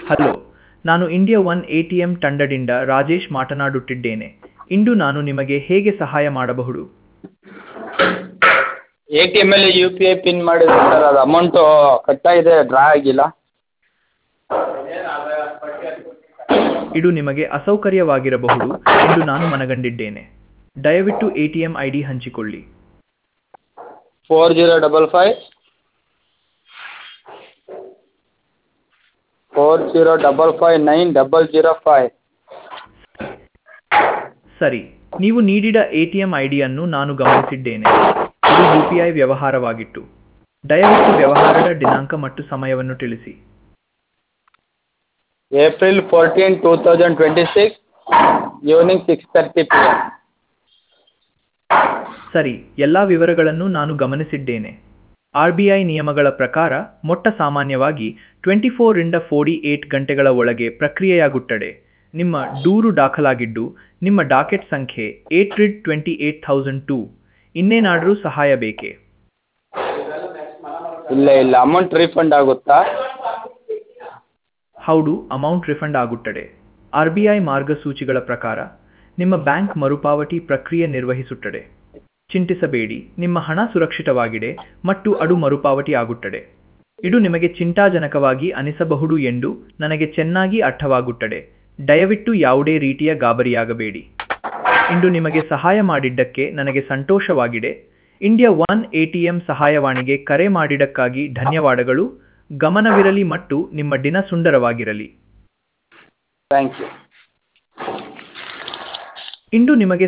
hello ನಾನು India one A T M ತಂಡದಿಂದ ರಾಜೇಶ್ ಮಾತನಾಡುತ್ತಿದ್ದೇನೆ ಇಂದು ನಾನು ನಿಮಗೆ ಹೇಗೆ ಸಹಾಯ ಮಾಡಬಹುದು ಎ ಟಿ ಎಮ್ಮಲ್ಲಿ ಯು ಪಿ ಐ ಪಿನ್ ಮಾಡಿದೆ ಸರ್ ಅದು ಅಮೌಂಟು ಕಟ್ಟಾಗಿದೆ ಡ್ರಾ ಆಗಿಲ್ಲ ಇದು ನಿಮಗೆ ಅಸೌಕರ್ಯವಾಗಿರಬಹುದು ಎಂದು ನಾನು ಮನಗಂಡಿದ್ದೇನೆ ದಯವಿಟ್ಟು A T M I D ಹಂಚಿಕೊಳ್ಳಿ four zero double five four zero double five nine double zero five ಸರಿ ನೀವು ನೀಡಿದ ಎ ಟಿ ಎಂ ಐ ಡಿಯನ್ನು ನಾನು ಗಮನಿಸಿದ್ದೇನೆ ಇದು ಯು ಪಿ ಐ ವ್ಯವಹಾರವಾಗಿತ್ತು ದಯವಿಟ್ಟು ವ್ಯವಹಾರದ ದಿನಾಂಕ ಮತ್ತು ಸಮಯವನ್ನು ತಿಳಿಸಿ April fourteen two thousand twenty six evening six thirty P M ಸರಿ ಎಲ್ಲ ವಿವರಗಳನ್ನು ನಾನು ಗಮನಿಸಿದ್ದೇನೆ ಆರ್ ಬಿ ಐ ನಿಯಮಗಳ ಪ್ರಕಾರ ಮೊಟ್ಟ ಸಾಮಾನ್ಯವಾಗಿ ಟ್ವೆಂಟಿ ಫೋರಿಂದ ಫೋರ್ಟಿ ಏಟ್ ಗಂಟೆಗಳ ಒಳಗೆ ಪ್ರಕ್ರಿಯೆಯಾಗುತ್ತದೆ ನಿಮ್ಮ ದೂರು ದಾಖಲಾಗಿದ್ದು ನಿಮ್ಮ ಡಾಕೆಟ್ ಸಂಖ್ಯೆ eight hundred twenty eight thousand two ಇನ್ನೇನಾದರೂ ಸಹಾಯ ಬೇಕೇ ಇಲ್ಲ ಇಲ್ಲ ಅಮೌಂಟ್ ರೀಫಂಡ್ ಆಗುತ್ತಾ ಹೌದು ಅಮೌಂಟ್ ರಿಫಂಡ್ ಆಗುತ್ತದೆ ಆರ್ ಬಿ ಐ ಮಾರ್ಗಸೂಚಿಗಳ ಪ್ರಕಾರ ನಿಮ್ಮ ಬ್ಯಾಂಕ್ ಮರುಪಾವತಿ ಪ್ರಕ್ರಿಯೆ ನಿರ್ವಹಿಸುತ್ತದೆ ಚಿಂತಿಸಬೇಡಿ ನಿಮ್ಮ ಹಣ ಸುರಕ್ಷಿತವಾಗಿದೆ ಮತ್ತು ಅದು ಮರುಪಾವತಿ ಆಗುತ್ತದೆ ಇದು ನಿಮಗೆ ಚಿಂತಾಜನಕವಾಗಿ ಅನಿಸಬಹುದು ಎಂದು ನನಗೆ ಚೆನ್ನಾಗಿ ಅರ್ಥವಾಗುತ್ತದೆ ದಯವಿಟ್ಟು ಯಾವುದೇ ರೀತಿಯ ಗಾಬರಿಯಾಗಬೇಡಿ ಇಂದು ನಿಮಗೆ ಸಹಾಯ ಮಾಡಿದ್ದಕ್ಕೆ ನನಗೆ ಸಂತೋಷವಾಗಿದೆ India one A T M ಸಹಾಯವಾಣಿಗೆ ಕರೆ ಮಾಡಿದ್ದಕ್ಕಾಗಿ ಧನ್ಯವಾದಗಳು ಗಮನವಿರಲಿ ಮತ್ತು ನಿಮ್ಮ ದಿನ ಸುಂದರವಾಗಿರಲಿ ಥ್ಯಾಂಕ್ ಯು ಇಂದು ನಿಮಗೆ